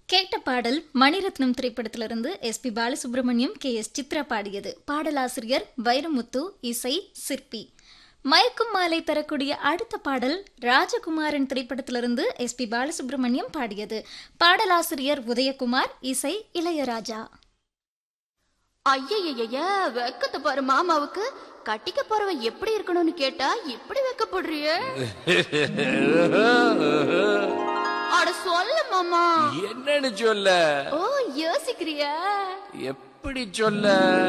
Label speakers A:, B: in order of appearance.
A: கேட்ட பாடல் மணிரத்னம் திரைப்படத்திலிருந்து S P Balasubrahmanyam K S Chithra பாடியது பாடலாசிரியர் வைரமுத்து இசை சிற்பி மயக்கும் மாலை தரக்கூடிய அடுத்த பாடல் ராஜகுமாரன் திரைப்படத்திலிருந்து எஸ் பி பாலசுப்ரமணியம் பாடியது பாடலாசிரியர் உதயகுமார் இசை இளையராஜா
B: ஐயய்யய்ய வெக்கத்தை பாரு மாமாவுக்கு கட்டிக்க போறவன் எப்படி இருக்கணும்னு கேட்டா இப்படி வெக்கப்படுறிய அட சொல்ல மாமா
C: என்னன்னு சொல்ல
B: ஓ யோசிக்கிறியா
C: எப்படி சொல்ல